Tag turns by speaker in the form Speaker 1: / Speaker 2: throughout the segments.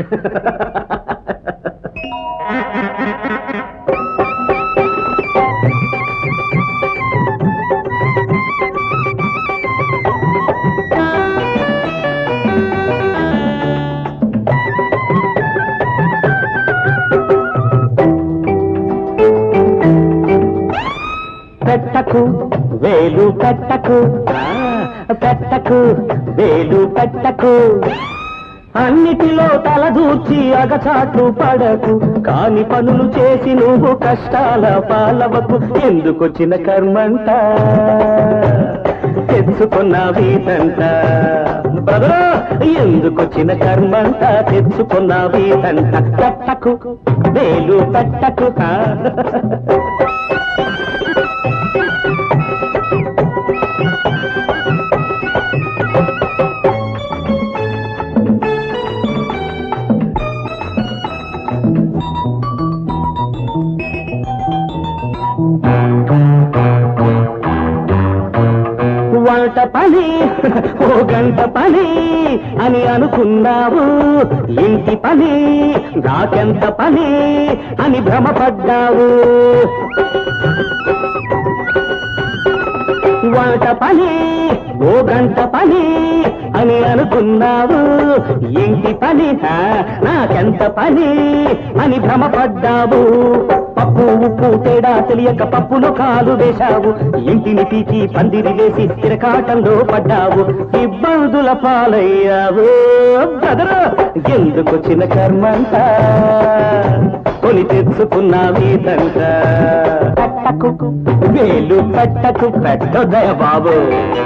Speaker 1: పెట్టకు వేలు పెట్టకు ఆ, పెట్టకు వేలు పెట్టకు అన్నిటిలో తలదూర్చి అగచాట్లు పడకు కాని పనులు చేసి నువ్వు కష్టాల పాలవకు ఎందుకొచ్చిన కర్మంట తెచ్చుకున్న వీటంట బ్రదరా ఎందుకొచ్చిన కర్మంట తెచ్చుకున్న వీటంట పెట్టకు వేలు పెట్టకు ఆ. వంట పని ఓ గంట పని అని అనుకున్నావు ఇంటి పని నాకెంత పని అని భ్రమపడ్డావు వంట పని ఓ గంట పని అని అనుకున్నావు ఇంటి పని ఆ, నాకెంత పని అని భ్రమపడ్డావు పప్పు ఉప్పు తేడా తెలియక పప్పులో కాలు వేశావు ఇంటిని పీకి పందిరి వేసి తిరకాటంలో పడ్డావు ఇబ్బందుల పాలయ్యావు బ్రదరు ఎందుకొచ్చిన కర్మంతా కొని తెచ్చుకున్నా వీతంట పట్టకు వేలు పట్టకు పెట్టదయ బాబు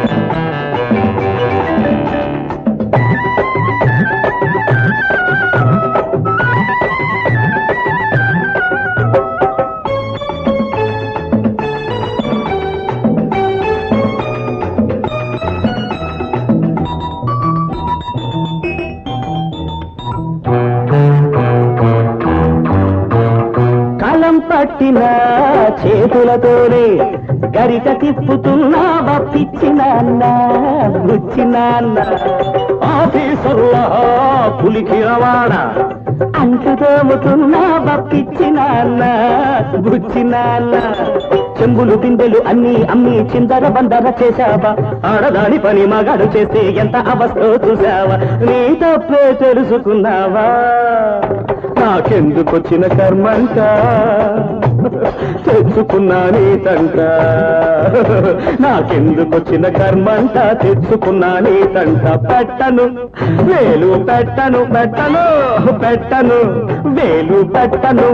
Speaker 1: కలం పట్టిన చేతులతోనే గరిక తిప్పుతున్నావా పిచ్చిన బుచ్చిన ఆఫీసర్లా పులికి రవాణ అంటు తోముతున్నావా పిచ్చిన బుచ్చిన చెంబులు బిందెలు అన్ని అమ్మి చిందర బందర చేశావా ఆడదాని పని మగాడు చేస్తే ఎంత అవస్థ చూసావా నీ తప్పే తెలుసుకున్నావా నాకెందుకొచ్చిన కర్మంట తెచ్చుకున్నా నీ తంట నాకెందుకొచ్చిన కర్మంట తెచ్చుకున్నా నీ తంట పెట్టను వేలు పెట్టను పెట్టను పెట్టను వేలు పెట్టను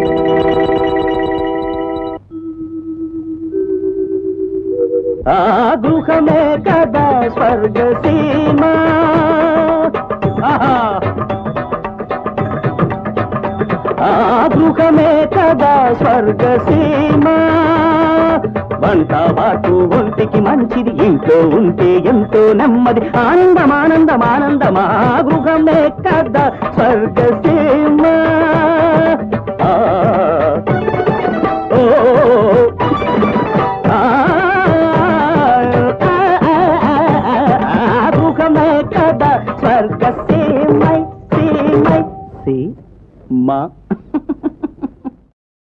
Speaker 1: ఆ గృహమే కదా స్వర్గసీమ ఆహా ఆ గృహమే కదా స్వర్గసీమ వంట బాటు ఒంటికి మంచిది ఇంట్లో ఉంటే ఎంతో నెమ్మది ఆనందం ఆనందం ఆనందం ఆ గృహమే కదా స్వర్గసీమ ఆ, ఓ